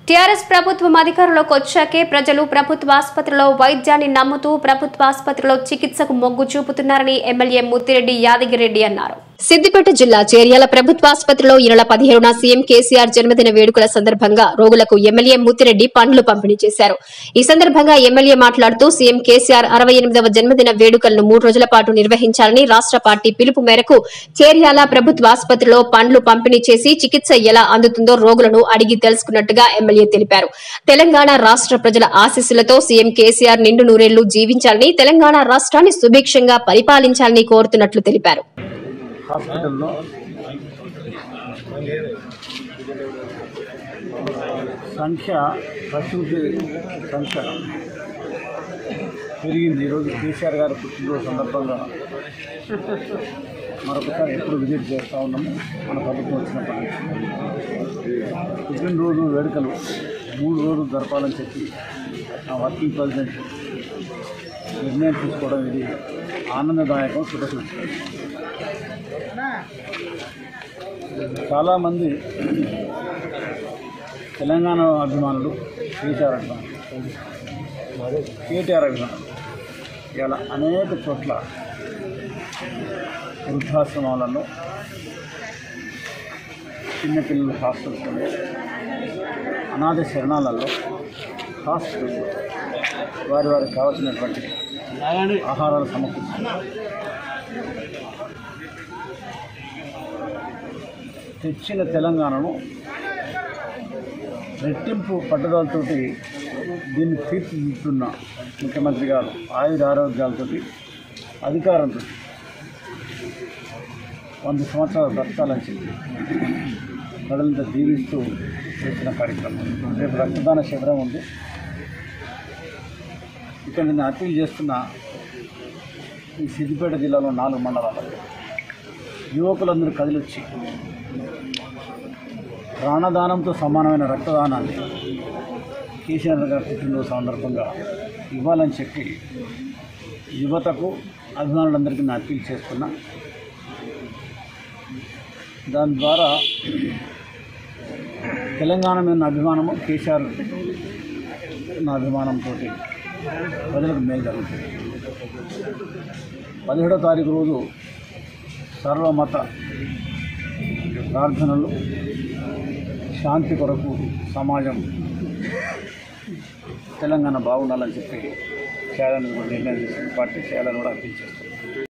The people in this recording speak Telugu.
టీఆర్ఎస్ ప్రభుత్వం అధికారంలోకి వచ్చాకే ప్రజలు ప్రభుత్వ ఆసుపత్రిలో వైద్యాన్ని నమ్ముతూ ప్రభుత్వ ఆసుపత్రిలో చికిత్సకు మొగ్గు చూపుతున్నారని ఎమ్మెల్యే ముత్తిరెడ్డి యాదగిరెడ్డి అన్నారు సిద్దిపేట జిల్లా చేర్యాల ప్రభుత్వ ఆసుపత్రిలో ఈ నెల పదిహేడున సీఎం కేసీఆర్ జన్మదిన వేడుకల సందర్భంగా రోగులకు ఎమ్మెల్యే ముత్తిరెడ్డి పండ్లు పంపిణీ చేశారు ఈ సందర్భంగా ఎమ్మెల్యే మాట్లాడుతూ సీఎం కేసీఆర్ అరవై ఎనిమిదవ జన్మదిన వేడుకలను మూడు రోజుల పాటు నిర్వహించాలని రాష్ట్ర పార్టీ పిలుపు మేరకు చేర్యాల ప్రభుత్వ ఆసుపత్రిలో పండ్లు పంపిణీ చేసి చికిత్స ఎలా అందుతుందో రోగులను అడిగి తెలుసుకున్నట్టుగా ఎమ్మెల్యే తెలిపారు తెలంగాణ రాష్ట్ర ప్రజల ఆశీస్సులతో సీఎం కేసీఆర్ నిండు నూరేళ్లు జీవించాలని తెలంగాణ రాష్ట్రాన్ని సుభిక్షంగా పరిపాలించాలని కోరుతున్నట్లు తెలిపారు హాస్పిటల్లో సంఖ్య ప్రసూతి సంఖ్య పెరిగింది ఈరోజు కేసీఆర్ గారి పుట్టినరోజు సందర్భంగా మరొకసారి ఎప్పుడు విజిట్ చేస్తూ ఉన్నాము మన ప్రభుత్వం వచ్చినప్పటి నుంచి పుట్టినరోజు వేడుకలు మూడు రోజులు జరపాలని చెప్పి ఆ వర్కింగ్ ప్రెసిడెంట్ నిర్ణయం తీసుకోవడం ఇది ఆనందదాయకం శుభసూచకం చాలామంది తెలంగాణ అభిమానులు కేటీఆర్ అభిమానులు కేటీఆర్ అభిమానులు ఇలా అనేక చోట్ల వృద్ధాశ్రమాలలో చిన్నపిల్లల హాస్టల్స్లో అనాథ శరణాలలో హాస్పిటల్లో వారి వారికి కావాల్సినటువంటి ఆహారాలు సమకూరుస్తున్నారు తెచ్చిన తెలంగాణను రెట్టింపు పట్టుదలతోటి దీన్ని తీర్చిదిద్దుతున్న ముఖ్యమంత్రి గారు ఆయుర ఆరోగ్యాలతోటి అధికారంతో వంద సంవత్సరాలు బ్రతకాలని చెప్పి ప్రజలంతా దీవిస్తూ చేసిన కార్యక్రమం రేపు రక్తదాన శిబిరం ఉంది ఇక్కడ నేను అప్పీల్ చేస్తున్న ఈ సిద్దిపేట జిల్లాలో నాలుగు మండలాలు యువకులందరూ కదిలొచ్చి ప్రాణదానంతో సమానమైన రక్తదానాన్ని కేసీఆర్ గారి పుట్టినరోజు సందర్భంగా ఇవ్వాలని చెప్పి యువతకు అభిమానులందరికీ నేను అప్పీల్ చేస్తున్నా దాని ద్వారా తెలంగాణ మీద నా అభిమానము కేసీఆర్ నా అభిమానంతో ప్రజలకు మేలు జరుగుతుంది పదిహేడో తారీఖు రోజు సర్వమత ప్రార్థనలు శాంతి కొరకు సమాజం తెలంగాణ బాగుండాలని చెప్పి చేయాలని కూడా నిర్ణయం తీసుకుని పార్టీ చేయాలని కూడా అప్పీల్ చేస్తున్నాను